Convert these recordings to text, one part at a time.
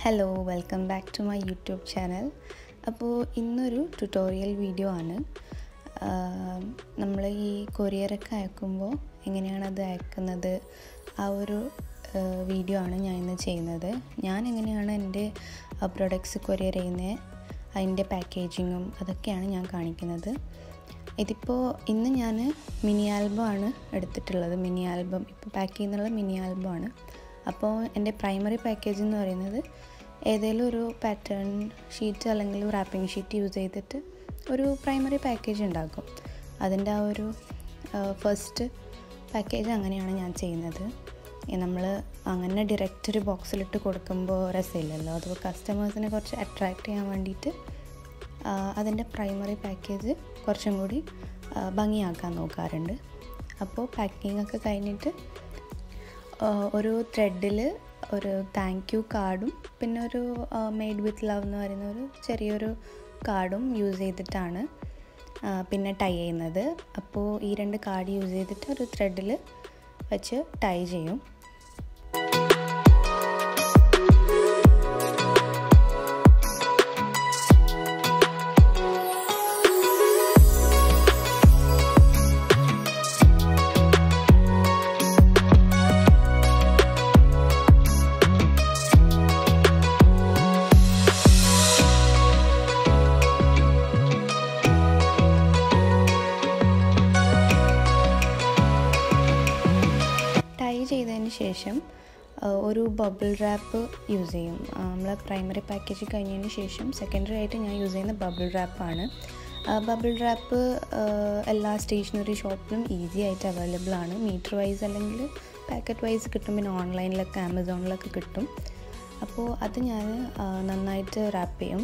hello welcome back to my YouTube channel അപ്പോൾ ഇന്നൊരു tutorial video ആണ് നമ്മൾ ഈ കൊറിയറൊക്കെ അയക്കുമ്പോൾ എങ്ങനെയാണ് അത് അയക്കുന്നത് ആ ഒരു വീഡിയോ ആണ് ഞാൻ ഇന്ന് ചെയ്യുന്നത് ഞാൻ എങ്ങനെയാണ് എൻ്റെ പ്രൊഡക്ട്സ് കൊറിയർ ചെയ്യുന്നത് അതിൻ്റെ പാക്കേജിങ്ങും അതൊക്കെയാണ് ഞാൻ കാണിക്കുന്നത് ഇതിപ്പോൾ ഇന്ന് ഞാൻ മിനി ആൽബം ആണ് എടുത്തിട്ടുള്ളത് മിനി ആൽബം ഇപ്പോൾ പാക്ക് ചെയ്യുന്നുള്ള മിനി ആൽബം ആണ് അപ്പോൾ എൻ്റെ പ്രൈമറി പാക്കേജ് എന്ന് പറയുന്നത് ഏതെങ്കിലും ഒരു പാറ്റേൺ ഷീറ്റ് അല്ലെങ്കിൽ റാപ്പിംഗ് ഷീറ്റ് യൂസ് ചെയ്തിട്ട് ഒരു പ്രൈമറി പാക്കേജ് ഉണ്ടാക്കും അതിൻ്റെ ആ ഒരു ഫസ്റ്റ് പാക്കേജ് അങ്ങനെയാണ് ഞാൻ ചെയ്യുന്നത് നമ്മൾ അങ്ങനെ ഡയറക്റ്റ് ഒരു ബോക്സിലിട്ട് കൊടുക്കുമ്പോൾ രസമില്ലല്ലോ അത് കസ്റ്റമേഴ്സിനെ കുറച്ച് അട്രാക്റ്റ് ചെയ്യാൻ വേണ്ടിയിട്ട് അതിൻ്റെ പ്രൈമറി പാക്കേജ് കുറച്ചും കൂടി ഭംഗിയാക്കാൻ നോക്കാറുണ്ട് അപ്പോൾ പാക്കിംഗ് ഒക്കെ കഴിഞ്ഞിട്ട് ഒരു ത്രെഡിൽ ഒരു താങ്ക് യു കാർഡും പിന്നെ ഒരു മെയ്ഡ് വിത്ത് ലവ് എന്ന് പറയുന്ന ഒരു ചെറിയൊരു കാർഡും യൂസ് ചെയ്തിട്ടാണ് പിന്നെ ടൈ ചെയ്യുന്നത് അപ്പോൾ ഈ രണ്ട് കാർഡ് യൂസ് ചെയ്തിട്ട് ഒരു ത്രെഡിൽ വെച്ച് ടൈ ചെയ്യും ടൈ ചെയ്തതിന് ശേഷം ഒരു ബബിൾ റാപ്പ് യൂസ് ചെയ്യും നമ്മൾ പ്രൈമറി പാക്കേജ് കഴിഞ്ഞതിന് ശേഷം സെക്കൻഡറി ആയിട്ട് ഞാൻ യൂസ് ചെയ്യുന്ന ബബിൾ റാപ്പാണ് ബബിൾ റാപ്പ് എല്ലാ സ്റ്റേഷനറി ഷോപ്പിലും ഈസി ആയിട്ട് അവൈലബിൾ ആണ് മീറ്റർ വൈസ് അല്ലെങ്കിൽ പാക്കറ്റ് വൈസ് കിട്ടും പിന്നെ ഓൺലൈനിലൊക്കെ ആമസോണിലൊക്കെ കിട്ടും അപ്പോൾ അത് ഞാൻ നന്നായിട്ട് റാപ്പ് ചെയ്യും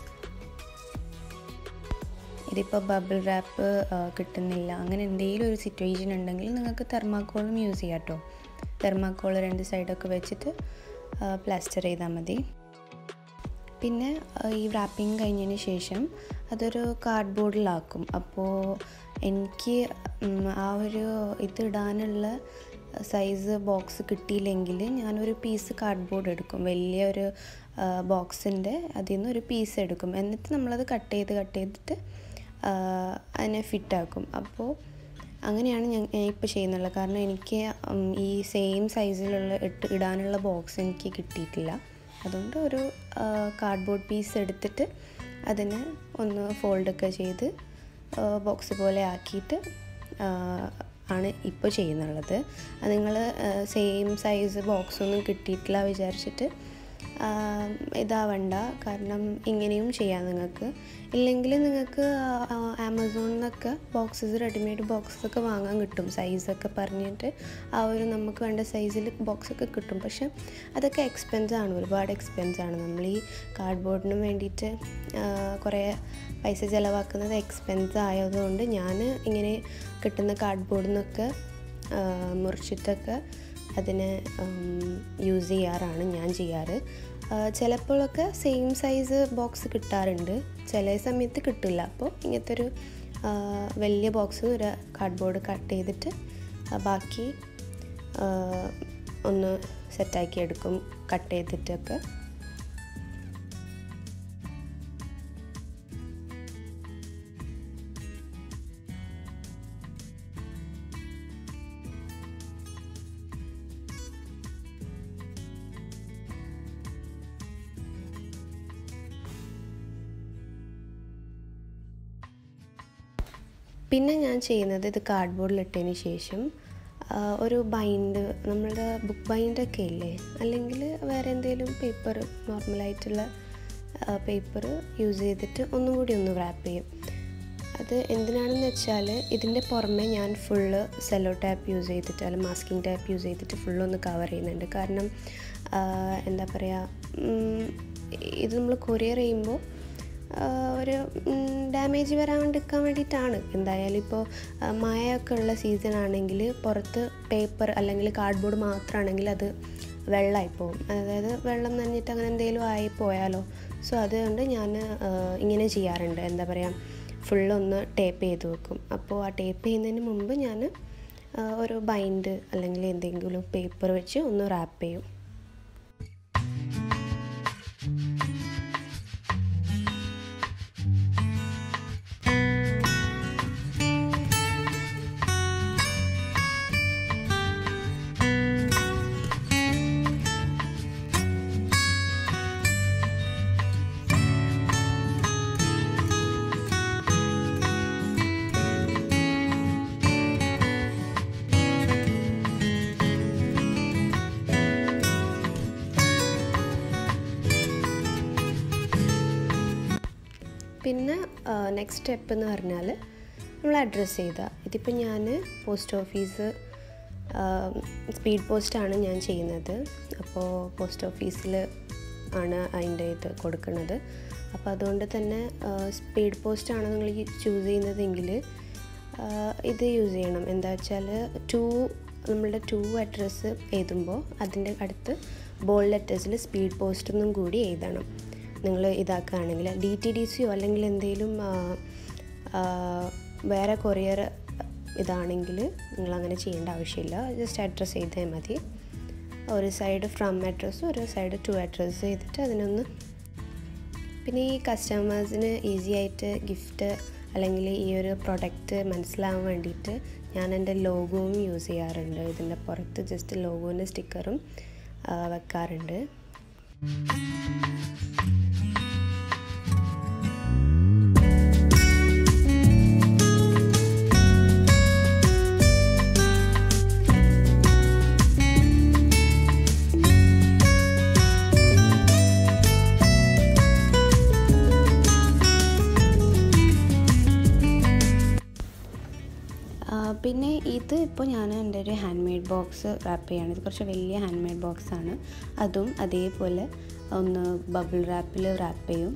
ഇതിപ്പോൾ ബബിൾ റാപ്പ് കിട്ടുന്നില്ല അങ്ങനെ എന്തെങ്കിലും ഒരു സിറ്റുവേഷൻ ഉണ്ടെങ്കിൽ നിങ്ങൾക്ക് തെർമാക്കോളും യൂസ് ചെയ്യാം കേട്ടോ തെർമാക്കോൾ രണ്ട് സൈഡൊക്കെ വെച്ചിട്ട് പ്ലാസ്റ്റർ ചെയ്താൽ മതി പിന്നെ ഈ റാപ്പിംഗ് കഴിഞ്ഞതിന് ശേഷം അതൊരു കാർഡ്ബോർഡിലാക്കും അപ്പോൾ എനിക്ക് ആ ഒരു ഇത് ഇടാനുള്ള സൈസ് ബോക്സ് കിട്ടിയില്ലെങ്കിൽ ഞാനൊരു പീസ് കാർഡ്ബോർഡ് എടുക്കും വലിയൊരു ബോക്സിൻ്റെ അതിൽ നിന്ന് ഒരു പീസ് എടുക്കും എന്നിട്ട് നമ്മളത് കട്ട് ചെയ്ത് കട്ട് ചെയ്തിട്ട് അതിനെ ഫിറ്റാക്കും അപ്പോൾ അങ്ങനെയാണ് ഞാൻ ഇപ്പോൾ ചെയ്യുന്നുള്ളത് കാരണം എനിക്ക് ഈ സെയിം സൈസിലുള്ള ഇട്ട് ഇടാനുള്ള ബോക്സ് എനിക്ക് കിട്ടിയിട്ടില്ല അതുകൊണ്ട് ഒരു കാർഡ്ബോർഡ് പീസ് എടുത്തിട്ട് അതിന് ഒന്ന് ഫോൾഡൊക്കെ ചെയ്ത് ബോക്സ് പോലെ ആക്കിയിട്ട് ആണ് ഇപ്പോൾ ചെയ്യുന്നുള്ളത് അത് നിങ്ങൾ സെയിം സൈസ് ബോക്സ് ഒന്നും കിട്ടിയിട്ടില്ല വിചാരിച്ചിട്ട് ഇതാവണ്ട കാരണം ഇങ്ങനെയും ചെയ്യാം നിങ്ങൾക്ക് ഇല്ലെങ്കിൽ നിങ്ങൾക്ക് ആമസോണിൽ നിന്നൊക്കെ ബോക്സസ് റെഡിമെയ്ഡ് ബോക്സസ് ഒക്കെ വാങ്ങാൻ കിട്ടും സൈസൊക്കെ പറഞ്ഞിട്ട് ആ ഒരു നമുക്ക് വേണ്ട സൈസിൽ ബോക്സൊക്കെ കിട്ടും പക്ഷെ അതൊക്കെ എക്സ്പെൻസ് ആണ് ഒരുപാട് എക്സ്പെൻസ് ആണ് നമ്മൾ ഈ കാർഡ്ബോർഡിന് വേണ്ടിയിട്ട് കുറേ പൈസ ചിലവാക്കുന്നത് എക്സ്പെൻസ് ആയതുകൊണ്ട് ഞാൻ ഇങ്ങനെ കിട്ടുന്ന കാർഡ്ബോർഡിൽ നിന്നൊക്കെ മുറിച്ചിട്ടൊക്കെ അതിനെ യൂസ് ചെയ്യാറാണ് ഞാൻ ചെയ്യാറ് ചിലപ്പോഴൊക്കെ സെയിം സൈസ് ബോക്സ് കിട്ടാറുണ്ട് ചില സമയത്ത് കിട്ടില്ല അപ്പോൾ ഇങ്ങനത്തെ ഒരു വലിയ ബോക്സ് ഒരു കാർഡ്ബോർഡ് കട്ട് ചെയ്തിട്ട് ബാക്കി ഒന്ന് സെറ്റാക്കി എടുക്കും കട്ട് ചെയ്തിട്ടൊക്കെ പിന്നെ ഞാൻ ചെയ്യുന്നത് ഇത് കാർഡ്ബോർഡിൽ ഇട്ടതിന് ശേഷം ഒരു ബൈൻഡ് നമ്മളുടെ ബുക്ക് ബൈൻഡൊക്കെ ഇല്ലേ അല്ലെങ്കിൽ വേറെ എന്തെങ്കിലും പേപ്പർ നോർമലായിട്ടുള്ള പേപ്പർ യൂസ് ചെയ്തിട്ട് ഒന്നും കൂടി ഒന്ന് റാപ്പ് ചെയ്യും അത് എന്തിനാണെന്ന് വെച്ചാൽ ഇതിൻ്റെ പുറമെ ഞാൻ ഫുള്ള് സെല്ലോ ടാപ്പ് യൂസ് ചെയ്തിട്ട് അല്ലെങ്കിൽ മാസ്കിംഗ് ടാപ്പ് യൂസ് ചെയ്തിട്ട് ഫുള്ളൊന്ന് കവർ ചെയ്യുന്നുണ്ട് കാരണം എന്താ പറയുക ഇത് നമ്മൾ കൊറിയർ ചെയ്യുമ്പോൾ ഒരു ഡാമേജ് വരാണ്ടിരിക്കാൻ വേണ്ടിയിട്ടാണ് എന്തായാലും ഇപ്പോൾ മഴയൊക്കെ ഉള്ള സീസൺ ആണെങ്കിൽ പുറത്ത് പേപ്പർ അല്ലെങ്കിൽ കാർഡ്ബോർഡ് മാത്രമാണെങ്കിൽ അത് വെള്ളമായി പോകും അതായത് വെള്ളം നനഞ്ഞിട്ട് അങ്ങനെ എന്തെങ്കിലും ആയി പോയാലോ സോ അതുകൊണ്ട് ഞാൻ ഇങ്ങനെ ചെയ്യാറുണ്ട് എന്താ പറയുക ഫുള്ളൊന്ന് ടേപ്പ് ചെയ്ത് വെക്കും അപ്പോൾ ആ ടേപ്പ് ചെയ്യുന്നതിന് മുമ്പ് ഞാൻ ഒരു ബൈൻഡ് അല്ലെങ്കിൽ എന്തെങ്കിലും പേപ്പർ വെച്ച് ഒന്ന് റാപ്പ് ചെയ്യും പിന്നെ നെക്സ്റ്റ് സ്റ്റെപ്പ് എന്ന് പറഞ്ഞാൽ നമ്മൾ അഡ്രസ്സ് ചെയ്ത ഇതിപ്പോൾ ഞാൻ പോസ്റ്റ് ഓഫീസ് സ്പീഡ് പോസ്റ്റാണ് ഞാൻ ചെയ്യുന്നത് അപ്പോൾ പോസ്റ്റ് ഓഫീസിൽ ആണ് അതിൻ്റെ ഇത് കൊടുക്കുന്നത് അപ്പോൾ അതുകൊണ്ട് തന്നെ സ്പീഡ് പോസ്റ്റാണ് നിങ്ങൾ ചൂസ് ചെയ്യുന്നതെങ്കിൽ ഇത് യൂസ് ചെയ്യണം എന്താ വെച്ചാൽ ടു നമ്മളുടെ ടു അഡ്രസ്സ് എഴുതുമ്പോൾ അതിൻ്റെ അടുത്ത് ബോൾ ലെറ്റേഴ്സിൽ സ്പീഡ് പോസ്റ്റ് എന്നും കൂടി എഴുതണം നിങ്ങൾ ഇതാക്കുകയാണെങ്കിൽ ഡി ടി ഡി സിയോ അല്ലെങ്കിൽ എന്തെങ്കിലും വേറെ കൊറിയർ ഇതാണെങ്കിൽ നിങ്ങൾ അങ്ങനെ ചെയ്യേണ്ട ആവശ്യമില്ല ജസ്റ്റ് അഡ്രസ്സ് ചെയ്താൽ മതി ഒരു സൈഡ് ഫ്രം അഡ്രസ്സും ഒരു സൈഡ് ടു അഡ്രസ്സ് ചെയ്തിട്ട് അതിനൊന്ന് പിന്നെ ഈ കസ്റ്റമേഴ്സിന് ഈസി ആയിട്ട് ഗിഫ്റ്റ് അല്ലെങ്കിൽ ഈ ഒരു പ്രൊഡക്റ്റ് മനസ്സിലാവാൻ വേണ്ടിയിട്ട് ഞാൻ എൻ്റെ ലോഗോവും യൂസ് ചെയ്യാറുണ്ട് ഇതിൻ്റെ പുറത്ത് ജസ്റ്റ് ലോഗോൻ്റെ സ്റ്റിക്കറും വെക്കാറുണ്ട് പിന്നെ ഇത് ഇപ്പോൾ ഞാൻ എൻ്റെ ഒരു ഹാൻഡ് മെയ്ഡ് ബോക്സ് റാപ്പ് ചെയ്യാണ് ഇത് കുറച്ച് വലിയ ഹാൻഡ് മെയ്ഡ് ബോക്സാണ് അതും അതേപോലെ ഒന്ന് ബബിൾ റാപ്പിൽ റാപ്പ് ചെയ്യും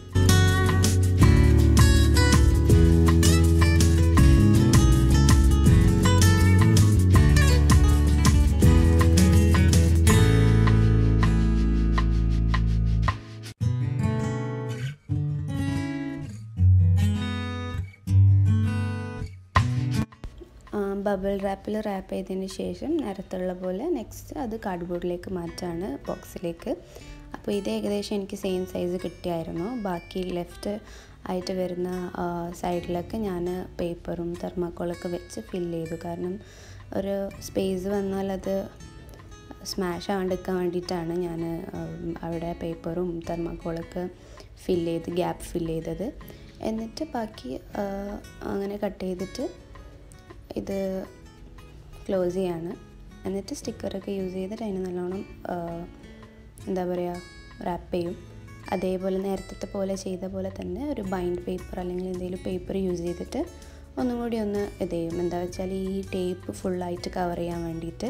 ബബിൾ റാപ്പിൽ റാപ്പ് ചെയ്തതിന് ശേഷം നേരത്തുള്ള പോലെ നെക്സ്റ്റ് അത് കാർഡ്ബോർഡിലേക്ക് മാറ്റാണ് ബോക്സിലേക്ക് അപ്പോൾ ഇത് ഏകദേശം എനിക്ക് സെയിം സൈസ് കിട്ടിയായിരുന്നു ബാക്കി ലെഫ്റ്റ് ആയിട്ട് വരുന്ന സൈഡിലൊക്കെ ഞാൻ പേപ്പറും തെർമാക്കോളൊക്കെ വെച്ച് ഫില്ല് ചെയ്തു കാരണം ഒരു സ്പേസ് വന്നാൽ അത് സ്മാഷ് ആവാണ്ടിരിക്കാൻ വേണ്ടിയിട്ടാണ് ഞാൻ അവിടെ പേപ്പറും തെർമാക്കോളൊക്കെ ഫില്ല് ചെയ്ത് ഗ്യാപ്പ് ഫില്ല് ചെയ്തത് എന്നിട്ട് ബാക്കി അങ്ങനെ കട്ട് ചെയ്തിട്ട് ഇത് ക്ലോസ് ചെയ്യാണ് എന്നിട്ട് സ്റ്റിക്കറൊക്കെ യൂസ് ചെയ്തിട്ട് അതിന് നല്ലോണം എന്താ പറയുക റാപ്പ് ചെയ്യും അതേപോലെ നേരത്തെ പോലെ ചെയ്ത പോലെ തന്നെ ഒരു ബൈൻഡ് പേപ്പർ അല്ലെങ്കിൽ എന്തെങ്കിലും പേപ്പർ യൂസ് ചെയ്തിട്ട് ഒന്നും കൂടി ഒന്ന് ഇത് ചെയ്യും എന്താ വെച്ചാൽ ഈ ടേപ്പ് ഫുള്ളായിട്ട് കവർ ചെയ്യാൻ വേണ്ടിയിട്ട്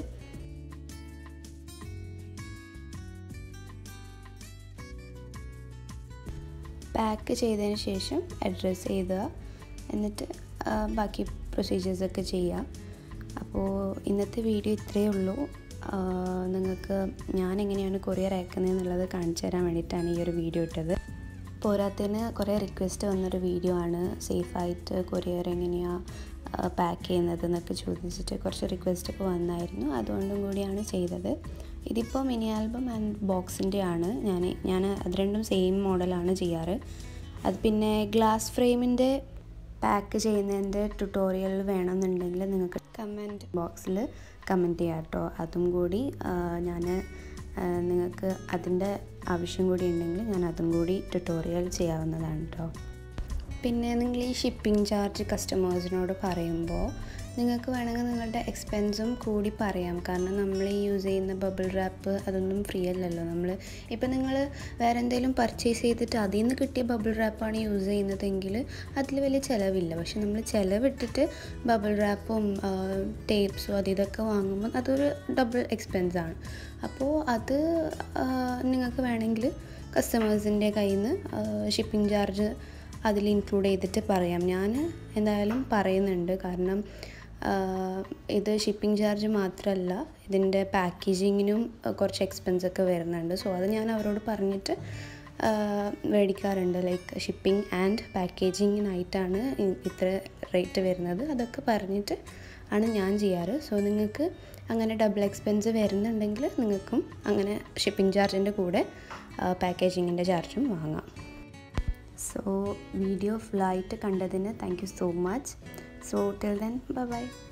പാക്ക് ചെയ്തതിന് ശേഷം അഡ്രസ്സ് എഴുതുക എന്നിട്ട് ബാക്കി പ്രൊസീജിയേഴ്സൊക്കെ ചെയ്യാം അപ്പോൾ ഇന്നത്തെ വീഡിയോ ഇത്രയേ ഉള്ളൂ നിങ്ങൾക്ക് ഞാൻ എങ്ങനെയാണ് കൊറിയർ അയക്കുന്നത് എന്നുള്ളത് കാണിച്ചു തരാൻ വേണ്ടിയിട്ടാണ് ഈ ഒരു വീഡിയോ ഇട്ടത് പോരാത്തതിന് കുറേ റിക്വസ്റ്റ് വന്നൊരു വീഡിയോ ആണ് സേഫായിട്ട് കൊറിയർ എങ്ങനെയാണ് പാക്ക് ചെയ്യുന്നത് എന്നൊക്കെ ചോദിച്ചിട്ട് കുറച്ച് റിക്വസ്റ്റ് ഒക്കെ വന്നായിരുന്നു അതുകൊണ്ടും കൂടിയാണ് ചെയ്തത് ഇതിപ്പോൾ മിനി ആൽബം ആൻഡ് ബോക്സിൻ്റെ ആണ് ഞാൻ ഞാൻ അത് രണ്ടും സെയിം മോഡലാണ് ചെയ്യാറ് അത് പിന്നെ ഗ്ലാസ് ഫ്രെയിമിൻ്റെ പാക്ക് ചെയ്യുന്നതിൻ്റെ ട്യൂട്ടോറിയൽ വേണമെന്നുണ്ടെങ്കിൽ നിങ്ങൾക്ക് കമൻറ്റ് ബോക്സിൽ കമൻറ്റ് ചെയ്യാം കേട്ടോ അതും കൂടി ഞാൻ നിങ്ങൾക്ക് അതിൻ്റെ ആവശ്യം കൂടി ഉണ്ടെങ്കിൽ ഞാൻ അതും കൂടി ട്യൂട്ടോറിയൽ ചെയ്യാവുന്നതാണ് കേട്ടോ പിന്നെ നിങ്ങൾ ഈ ഷിപ്പിംഗ് ചാർജ് കസ്റ്റമേഴ്സിനോട് പറയുമ്പോൾ നിങ്ങൾക്ക് വേണമെങ്കിൽ നിങ്ങളുടെ എക്സ്പെൻസും കൂടി പറയാം കാരണം നമ്മൾ ഈ യൂസ് ചെയ്യുന്ന ബബിൾ റാപ്പ് അതൊന്നും ഫ്രീ അല്ലല്ലോ നമ്മൾ ഇപ്പം നിങ്ങൾ വേറെ എന്തെങ്കിലും പർച്ചേസ് ചെയ്തിട്ട് അതിൽ നിന്ന് കിട്ടിയ ബബിൾ റാപ്പാണ് യൂസ് ചെയ്യുന്നതെങ്കിൽ അതിൽ വലിയ ചിലവില്ല പക്ഷെ നമ്മൾ ചിലവിട്ടിട്ട് ബബിൾ റാപ്പും ടേപ്സും അത് ഇതൊക്കെ വാങ്ങുമ്പോൾ അതൊരു ഡബിൾ എക്സ്പെൻസാണ് അപ്പോൾ അത് നിങ്ങൾക്ക് വേണമെങ്കിൽ കസ്റ്റമേഴ്സിൻ്റെ കയ്യിൽ നിന്ന് ഷിപ്പിംഗ് ചാർജ് അതിൽ ഇൻക്ലൂഡ് ചെയ്തിട്ട് പറയാം ഞാൻ എന്തായാലും പറയുന്നുണ്ട് കാരണം ഇത് ഷിപ്പിംഗ് ചാർജ് മാത്രമല്ല ഇതിൻ്റെ പാക്കേജിങ്ങിനും കുറച്ച് എക്സ്പെൻസ് ഒക്കെ വരുന്നുണ്ട് സോ അത് ഞാൻ അവരോട് പറഞ്ഞിട്ട് മേടിക്കാറുണ്ട് ലൈക്ക് ഷിപ്പിംഗ് ആൻഡ് പാക്കേജിങ്ങിനായിട്ടാണ് ഇത്ര റേറ്റ് വരുന്നത് അതൊക്കെ പറഞ്ഞിട്ട് ആണ് ഞാൻ ചെയ്യാറ് സോ നിങ്ങൾക്ക് അങ്ങനെ ഡബിൾ എക്സ്പെൻസ് വരുന്നുണ്ടെങ്കിൽ നിങ്ങൾക്കും അങ്ങനെ ഷിപ്പിംഗ് ചാർജിൻ്റെ കൂടെ പാക്കേജിങ്ങിൻ്റെ ചാർജും വാങ്ങാം സോ വീഡിയോ ഫുള്ളായിട്ട് കണ്ടതിന് thank you so much so till then bye by